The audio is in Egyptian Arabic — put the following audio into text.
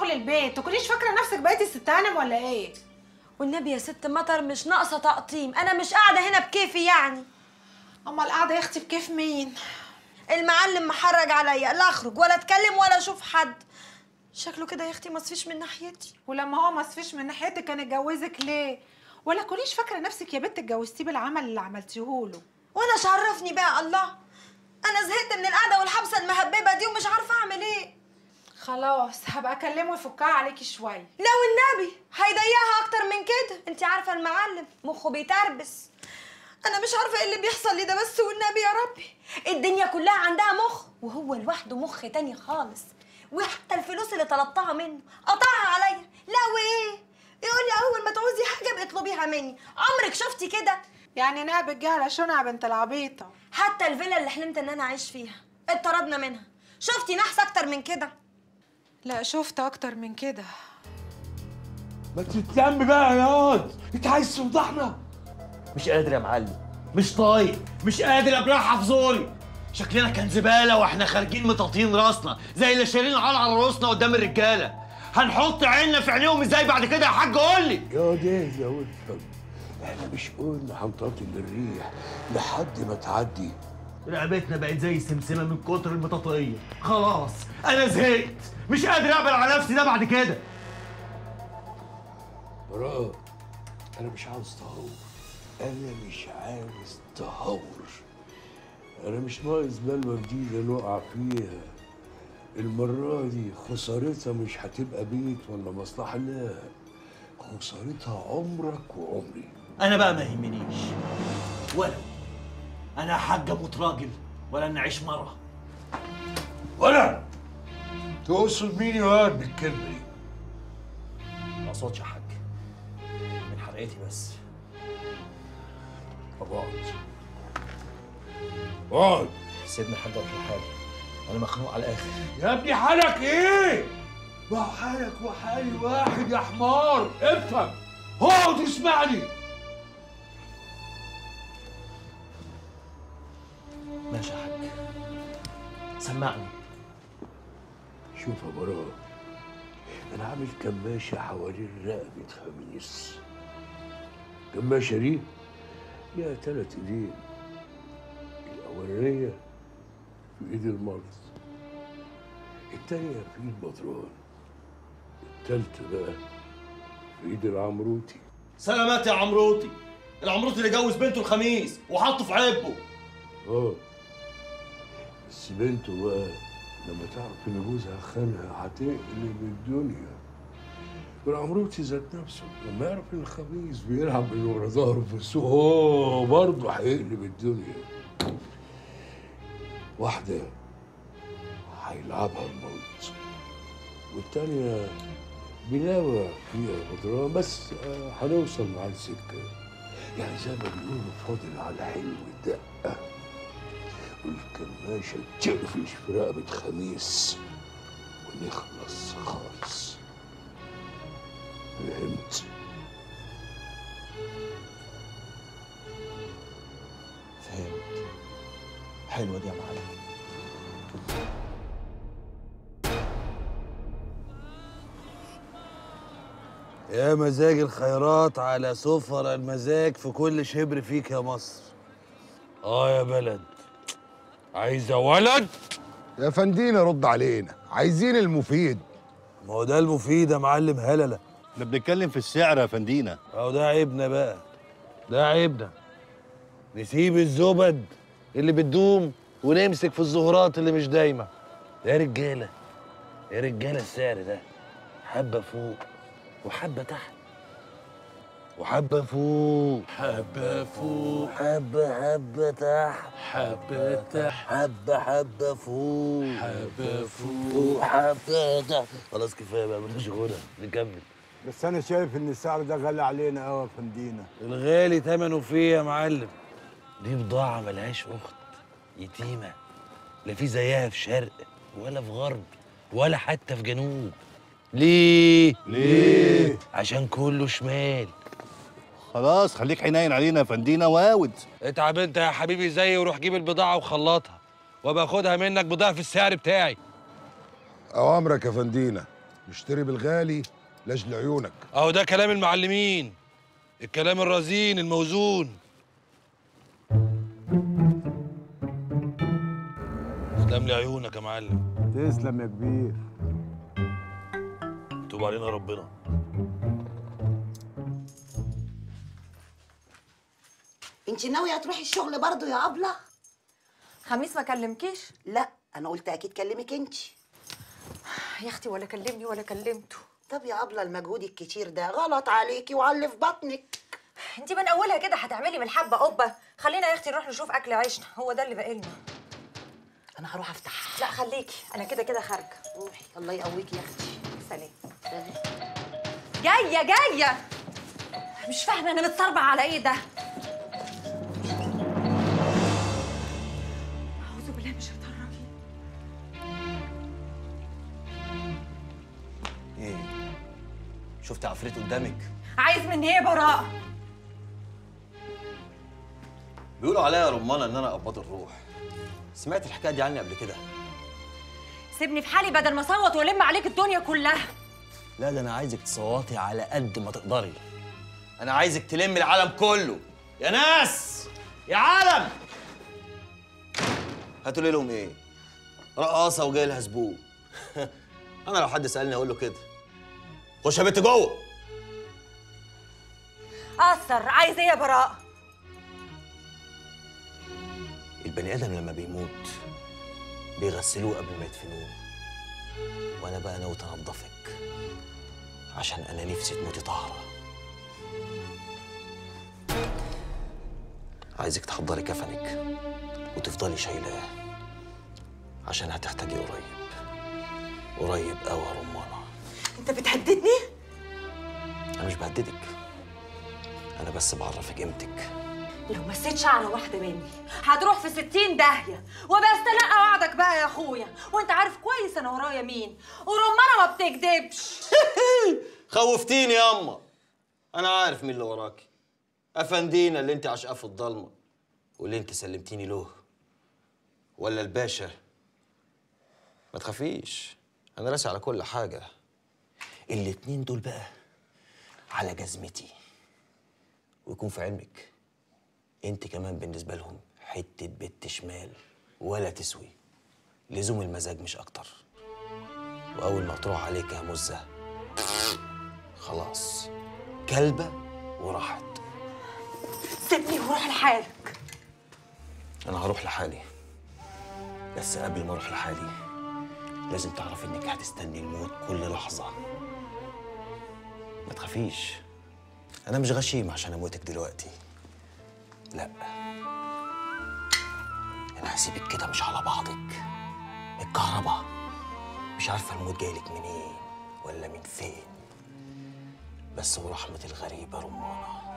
شغل البيت تكونيش فاكره نفسك بقيتي ست هانم ولا ايه والنبي يا ست مطر مش ناقصه تقطيم انا مش قاعده هنا بكيفي يعني اما القعده يا اختي بكيف مين المعلم محرج عليا لا اخرج ولا اتكلم ولا اشوف حد شكله كده يا اختي ما صفيش من ناحيتي ولما هو ما صفيش من ناحيتك كان اتجوزك ليه ولا كونيش فاكره نفسك يا بنت اتجوزتيه بالعمل اللي عملتيهوله وانا شرفني بقى الله انا زهقت من القعده والحبسه المهببه دي ومش عارفه اعمل ايه خلاص هبقى اكلمه يفكها عليكي شويه لا والنبي هيضيقها اكتر من كده انت عارفه المعلم مخه بيتربس انا مش عارفه ايه اللي بيحصل لي ده بس والنبي يا ربي الدنيا كلها عندها مخ وهو لوحده مخ تاني خالص وحتى الفلوس اللي طلبتها منه قطعها عليا لا وايه يقول لي اول ما تعوزي حاجه بيطلبيها مني عمرك شفتي كده يعني نائب على شنع بنت العبيطه حتى الفيلا اللي حلمت ان انا اعيش فيها اتطردنا منها شفتي نحس اكتر من كده لا شفت اكتر من كده ما تتلم بقى يا واد انت عايز تفضحنا مش قادر يا معلم مش طايق مش قادر ابلعها في زوري شكلنا كان زباله واحنا خارجين مطاطين راسنا زي اللي شايلين عال على راسنا قدام الرجاله هنحط عيننا في عينيهم ازاي بعد كده يا حاج قول لي يا واد اهدى وافهم احنا مش قلنا هنطاطي الريح لحد ما تعدي رقبتنا بقت زي السمسمه من كتر المطاطيه خلاص انا زهقت مش قادر اقبل على نفسي ده بعد كده براء انا مش عاوز تهور انا مش عاوز تهور انا مش ناقص بلوه جديده نقع فيها المرة دي خسارتها مش هتبقى بيت ولا مصلحة لا خسارتها عمرك وعمري انا بقى ما يهمنيش ولو انا حاج اموت راجل ولا نعيش مره ولا تقصد مين يا واد بالكلمة دي؟ ما اقصدش يا حاج من حرقتي بس طب اقعد اقعد سيبني يا حاج اروح لحالي انا مخنوق على الاخر يا ابني حالك ايه؟ ما هو حالك وحالي واحد يا حمار افهم اقعد واسمعني ماشي يا حاج سمعني شوف يا براء انا عامل كماشة حوالين رقبة خميس الكماشة دي ليها تلات ايدين الاولانية في ايد المرض التانية في ايد بدران التالتة بقى في ايد العمروتي سلامات يا عمروتي العمروتي اللي جوز بنته الخميس وحطه في عبه اه بس بنته بقى لما تعرف ان جوزها خانها هتقلب الدنيا والعمروتي ذات نفسه لما يعرف ان الخميس بيلعب من ورا ظهره في السوق هو برضه هيقلب الدنيا واحدة هيلعبها الموت والتانية بلاوة فيها بدران بس آه، هنوصل مع السكة يعني زي ما بيقولوا فاضل على حلو الدقة والكماشة تقفش في رقبة خميس ونخلص خالص فهمت؟ فهمت حلوه دي يا معلم يا مزاج الخيرات على سفر المزاج في كل شبر فيك يا مصر اه يا بلد عايزه ولد يا فندينا رد علينا عايزين المفيد ما هو ده المفيد يا معلم هلله احنا بنتكلم في السعر يا فندينا اهو ده عيبنا بقى ده عيبنا نسيب الزبد اللي بتدوم ونمسك في الزهرات اللي مش دايمه يا رجاله يا رجاله السعر ده حبه فوق وحبه تحت وحبه فوق حبة فوق حبه حبه تحت حبة تحت حبه حبه فوق حبة فوق فوق حبه تحت خلاص كفايه بقى مالناش غنى نكمل بس انا شايف ان السعر ده غالي علينا قوي يا فندينا الغالي تمنه فيه يا معلم دي بضاعة ملهاش أخت يتيمة لا في زيها في شرق ولا في غرب ولا حتى في جنوب ليه؟ ليه؟ عشان كله شمال خلاص خليك حنين علينا يا فندينا واود اتعب انت يا حبيبي زيي وروح جيب البضاعة وخلطها وابقى خدها منك بضعف السعر بتاعي اوامرك يا فندينا نشتري بالغالي لاجل عيونك اهو ده كلام المعلمين الكلام الرزين الموزون تسلم لي عيونك يا معلم تسلم يا كبير توب علينا ربنا انت ناويه تروحي الشغل برضو يا ابله خميس ما كلمكيش لا انا قلت اكيد كلمك انت يا اختي ولا كلمني ولا كلمته طب يا ابله المجهود الكتير ده غلط عليكي وعلى في بطنك انت من اولها كده هتعملي من الحبه قبه خلينا يا اختي نروح نشوف اكل عيشنا هو ده اللي باقي لنا انا هروح افتح لا خليكي انا كده كده خارجه روحي الله يقويكي يا اختي سلام جايه جايه مش فاهمه انا متصربع على ايه ده اعوذ بالله من الشيطان الرجيم ايه شفت عفريت قدامك عايز مني ايه براءه بيقولوا عليا يا رمانه ان انا قباض الروح سمعت الحكايه دي عني قبل كده سيبني في حالي بدل ما اصوت والم عليك الدنيا كلها لا ده انا عايزك تصوتي على قد ما تقدري انا عايزك تلم العالم كله يا ناس يا عالم هتقولي لهم ايه رقاصه وجاي لها زبون انا لو حد سالني اقول له كده خش يا بنت جوه اثر عايز ايه يا براءه البني ادم لما بيموت بيغسلوه قبل ما يدفنوه وانا بقى ناوي انضفك عشان انا نفسي تموتي طاهره عايزك تحضري كفنك وتفضلي شايلاه عشان هتحتاجي قريب قريب قوي يا رمانه انت بتهددني انا مش بهددك انا بس بعرفك قيمتك لو مسيت شعره واحده مني هتروح في ستين داهيه وبستلقى وعدك بقى يا اخويا وانت عارف كويس انا ورايا مين ورمانه ما بتكدبش خوفتيني ياما انا عارف مين اللي وراكي افندينا اللي انت عشقاه في الضلمه واللي انت سلمتيني له ولا الباشا ما تخافيش انا راسي على كل حاجه الاتنين دول بقى على جزمتي ويكون في علمك انت كمان بالنسبه لهم حته بنت شمال ولا تسوي لزوم المزاج مش اكتر واول ما تروح عليك يا مزه خلاص كلبة وراحت سيبني وروح لحالك أنا هروح لحالي بس قبل ما أروح لحالي لازم تعرف إنك هتستني الموت كل لحظة ما تخافيش أنا مش غشيم عشان أموتك دلوقتي لا أنا هسيبك كده مش على بعضك الكهرباء مش عارفة الموت جايلك منين ولا من فين بس ورحمة الغريبة رمانة